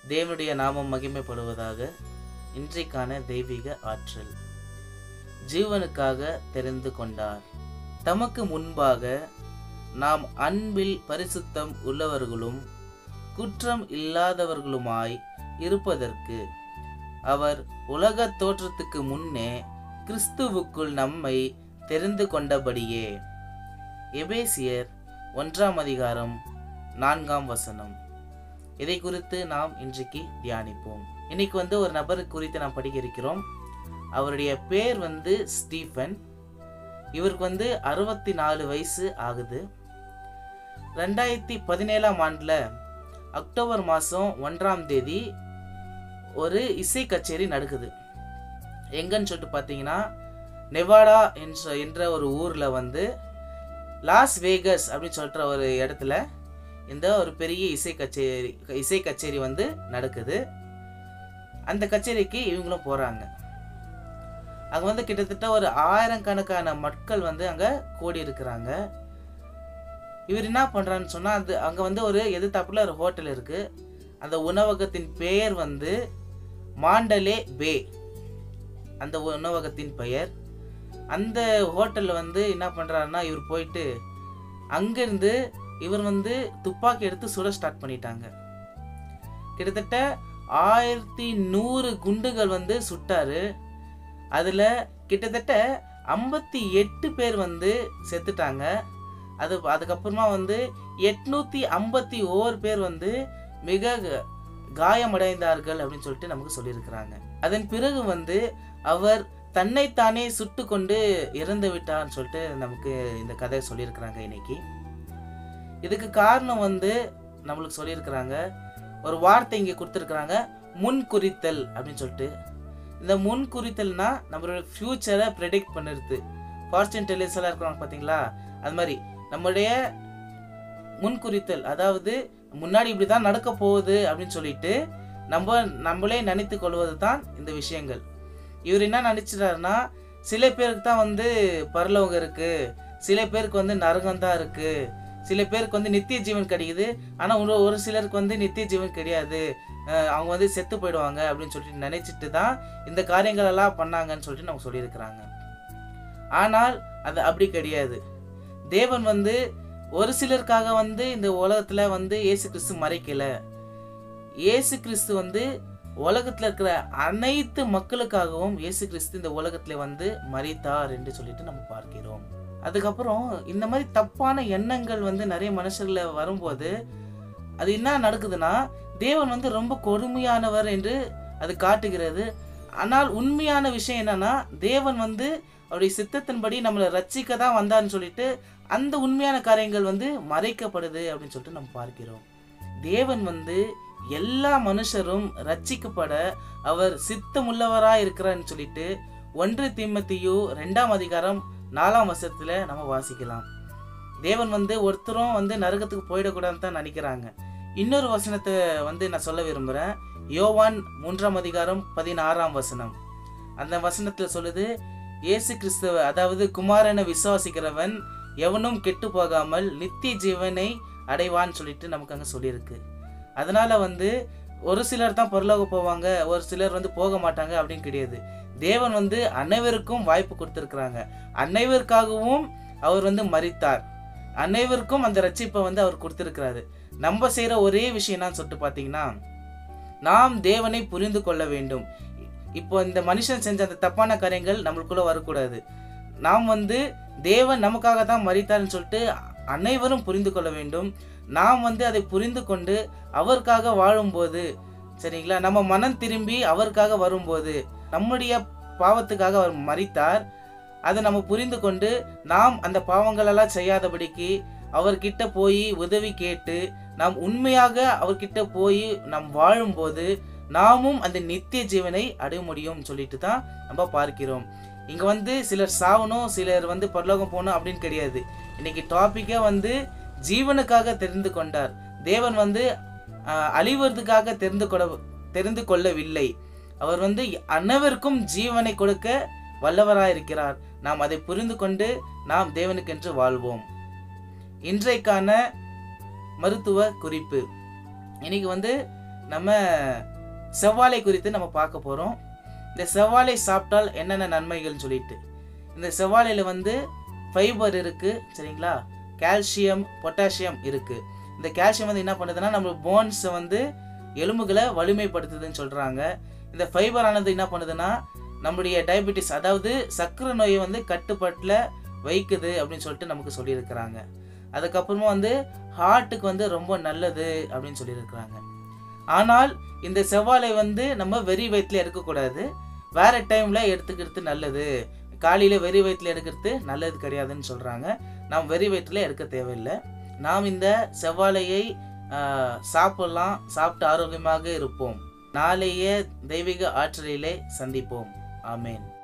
தேவனுடைய நாமம் மகிமைப்படுவதாக இன்றைக்கான தெய்வீக ஆற்றல் ஜீவனுக்காக தெரிந்து கொண்டார் தமக்கு முன்பாக நாம் அன்பில் பரிசுத்தம் உள்ளவர்களும் குற்றம் இல்லாதவர்களுமாய் இருப்பதற்கு அவர் உலக தோற்றத்துக்கு முன்னே கிறிஸ்துவுக்குள் நம்மை தெரிந்து கொண்டபடியே எபேசியர் ஒன்றாம் அதிகாரம் நான்காம் வசனம் இதை குறித்து நாம் இன்றைக்கு தியானிப்போம் இன்னைக்கு வந்து ஒரு நபர் குறித்து நாம் படிக்க இருக்கிறோம் அவருடைய பேர் வந்து ஸ்டீஃபன் இவருக்கு வந்து அறுபத்தி நாலு வயசு ஆகுது ரெண்டாயிரத்தி பதினேழாம் ஆண்டில் அக்டோபர் மாதம் ஒன்றாம் தேதி ஒரு இசை கச்சேரி நடக்குது எங்கன்னு சொல்லிட்டு பார்த்தீங்கன்னா நெவாடா என்ற என்ற ஒரு ஊரில் வந்து லாஸ் வேகஸ் அப்படின்னு சொல்கிற ஒரு இடத்துல இந்த ஒரு பெரிய இசை கச்சேரி இசை கச்சேரி வந்து நடக்குது அந்த கச்சேரிக்கு இவங்களும் போகிறாங்க அங்கே வந்து கிட்டத்தட்ட ஒரு ஆயிரக்கணக்கான மக்கள் வந்து அங்கே கூடி இருக்கிறாங்க இவர் என்ன பண்ணுறான்னு சொன்னால் அது அங்கே வந்து ஒரு எதிர்த்தாப்புல ஒரு ஹோட்டல் இருக்குது அந்த உணவகத்தின் பெயர் வந்து மாண்டலே பே அந்த உணவகத்தின் பெயர் அந்த ஹோட்டலில் வந்து என்ன பண்ணுறாருன்னா இவர் போயிட்டு அங்கேருந்து இவர் வந்து துப்பாக்கி எடுத்து சுட ஸ்டார்ட் பண்ணிட்டாங்க கிட்டத்தட்ட ஆயிரத்தி நூறு குண்டுகள் வந்து சுட்டாரு அதில் கிட்டத்தட்ட ஐம்பத்தி எட்டு பேர் வந்து செத்துட்டாங்க அது அதுக்கப்புறமா வந்து எட்நூற்றி ஐம்பத்தி ஓர் பேர் வந்து மிக காயமடைந்தார்கள் அப்படின்னு சொல்லிட்டு நமக்கு சொல்லியிருக்கிறாங்க அதன் பிறகு வந்து அவர் தன்னைத்தானே சுட்டு கொண்டு இறந்து விட்டார்னு சொல்லிட்டு நமக்கு இந்த கதை சொல்லியிருக்கிறாங்க இன்னைக்கு இதுக்கு காரணம் வந்து நம்மளுக்கு சொல்லியிருக்கிறாங்க ஒரு வார்த்தை இங்கே கொடுத்துருக்குறாங்க முன் குறித்தல் அப்படின்னு சொல்லிட்டு இந்த முன் குறித்தல்னா நம்மளோட ஃப்யூச்சரை ப்ரெடிக்ட் பண்ணுறது ஃபார்ச்சூன் டெலிஸ் எல்லாம் இருக்கிறாங்க பார்த்தீங்களா அது மாதிரி நம்மளுடைய முன் குறித்தல் அதாவது முன்னாடி இப்படி தான் நடக்க போகுது அப்படின்னு சொல்லிட்டு நம்ம நம்மளே நினைத்து கொள்வது தான் இந்த விஷயங்கள் இவர் என்ன நினச்சிட்டாருன்னா சில பேருக்கு தான் வந்து பரலோகம் இருக்குது சில பேருக்கு வந்து நரகம் தான் இருக்குது சில பேருக்கு வந்து நித்திய ஜீவன் கிடைக்குது ஆனால் ஒரு ஒரு சிலருக்கு வந்து நித்திய ஜீவன் கிடையாது அஹ் அவங்க வந்து செத்து போயிடுவாங்க அப்படின்னு சொல்லிட்டு நினைச்சிட்டு தான் இந்த காரியங்கள் எல்லாம் பண்ணாங்கன்னு சொல்லிட்டு நம்ம சொல்லியிருக்கிறாங்க ஆனால் அது அப்படி கிடையாது தேவன் வந்து ஒரு சிலருக்காக வந்து இந்த உலகத்துல வந்து இயேசு கிறிஸ்து மறைக்கல இயேசு கிறிஸ்து வந்து உலகத்துல இருக்கிற அனைத்து மக்களுக்காகவும் இயேசு கிறிஸ்து இந்த உலகத்துல வந்து மறித்தார் என்று சொல்லிட்டு நம்ம பார்க்கிறோம் அதுக்கப்புறம் இந்த மாதிரி தப்பான எண்ணங்கள் வந்து நிறைய மனுஷர்ல வரும்போது அது என்ன நடக்குதுன்னா தேவன் வந்து ரொம்ப கொடுமையானவர் என்று அது காட்டுகிறது ஆனால் உண்மையான விஷயம் என்னன்னா தேவன் வந்து அவருடைய சித்தத்தின்படி நம்மளை ரட்சிக்க தான் வந்தார்னு சொல்லிட்டு அந்த உண்மையான காரியங்கள் வந்து மறைக்கப்படுது அப்படின்னு சொல்லிட்டு நம்ம பார்க்கிறோம் தேவன் வந்து எல்லா மனுஷரும் ரட்சிக்கப்பட அவர் சித்தமுள்ளவராய் இருக்கிறான்னு சொல்லிட்டு ஒன்று தீமத்தியு ரெண்டாம் அதிகாரம் நாலாம் வருஷத்துல நம்ம வாசிக்கலாம் தேவன் வந்து ஒருத்தரும் வந்து நரகத்துக்கு போயிடக்கூடாதுன்னு தான் நினைக்கிறாங்க இன்னொரு வசனத்தை வந்து நான் சொல்ல விரும்புகிறேன் யோவான் மூன்றாம் அதிகாரம் பதினாறாம் வசனம் அந்த வசனத்தில் சொல்லுது இயேசு கிறிஸ்துவ அதாவது குமாரனை விசுவாசிக்கிறவன் எவனும் கெட்டு போகாமல் நித்திய ஜீவனை அடைவான்னு சொல்லிட்டு நமக்கு அங்கே சொல்லியிருக்கு அதனால வந்து ஒரு சிலர் தான் பரலோக போவாங்க ஒரு சிலர் வந்து போக மாட்டாங்க அப்படின்னு கிடையாது தேவன் வந்து அனைவருக்கும் வாய்ப்பு கொடுத்துருக்குறாங்க அனைவருக்காகவும் அவர் வந்து மறித்தார் அனைவருக்கும் அந்த ரட்சிப்பை வந்து அவர் கொடுத்துருக்கிறாரு நம்ம செய்கிற ஒரே விஷயம் என்னன்னு சொல்லிட்டு பார்த்தீங்கன்னா நாம் தேவனை புரிந்து கொள்ள வேண்டும் இப்போ இந்த மனுஷன் செஞ்ச அந்த தப்பான காரியங்கள் நம்மளுக்குள்ள வரக்கூடாது நாம் வந்து தேவன் நமக்காக தான் மறித்தார்னு சொல்லிட்டு அனைவரும் புரிந்து கொள்ள வேண்டும் நாம் வந்து அதை புரிந்து கொண்டு அவருக்காக வாழும்போது சரிங்களா நம்ம மனம் திரும்பி அவருக்காக வரும்போது நம்முடைய பாவத்துக்காக அவர் மறித்தார் அதை நம்ம புரிந்து கொண்டு நாம் அந்த பாவங்களெல்லாம் செய்யாதபடிக்கு அவர்கிட்ட போய் உதவி கேட்டு நாம் உண்மையாக அவர்கிட்ட போய் நாம் வாழும்போது நாமும் அந்த நித்திய ஜீவனை அடைய முடியும் சொல்லிட்டு தான் நம்ம பார்க்கிறோம் இங்க வந்து சிலர் சாவணும் சிலர் வந்து பரலோகம் போகணும் அப்படின்னு கிடையாது இன்னைக்கு டாபிக்கே வந்து ஜீவனுக்காக தெரிந்து கொண்டார் தேவன் வந்து ஆஹ், அழிவதற்காக தெரிந்து கொள்ள தெரிந்து கொள்ளவில்லை அவர் வந்து அனைவருக்கும் ஜீவனை கொடுக்க வல்லவராய் இருக்கிறார் நாம் அதை புரிந்து கொண்டு நாம் தேவனுக்கென்று வாழ்வோம் இன்றைக்கான மருத்துவ குறிப்பு இன்னைக்கு வந்து நம்ம செவ்வாழை குறித்து நம்ம பார்க்க போகிறோம் இந்த செவ்வாழை சாப்பிட்டால் என்னென்ன நன்மைகள்னு சொல்லிட்டு இந்த செவ்வாழையில் வந்து ஃபைபர் இருக்குது சரிங்களா கால்சியம் பொட்டாசியம் இருக்குது இந்த கால்சியம் வந்து என்ன பண்ணுதுன்னா நம்ம போன்ஸை வந்து எலும்புகளை வலிமைப்படுத்துதுன்னு சொல்கிறாங்க இந்த ஃபைபர் ஆனது என்ன பண்ணுதுன்னா நம்முடைய டயபெட்டிஸ் அதாவது சர்க்கரை நோயை வந்து கட்டுப்பாட்டில் வைக்குது அப்படின்னு சொல்லிட்டு நமக்கு சொல்லியிருக்கிறாங்க அதுக்கப்புறமா வந்து ஹார்ட்டுக்கு வந்து ரொம்ப நல்லது அப்படின்னு சொல்லியிருக்கிறாங்க ஆனால் இந்த செவ்வாழை வந்து நம்ம வெறி வயிற்றுல எடுக்கக்கூடாது வேற டைமில் எடுத்துக்கிறது நல்லது காலையில் வெறி வயிற்றுல எடுக்கிறது நல்லது கிடையாதுன்னு சொல்கிறாங்க நாம் வெறி வயிற்றுல எடுக்க தேவையில்லை நாம் இந்த செவ்வாழையை ஆஹ், சாப்பிடலாம் சாப்பிட்டு ஆரோக்கியமாக இருப்போம் நாளைய தெய்வீக ஆற்றலிலே சந்திப்போம் ஆமேன்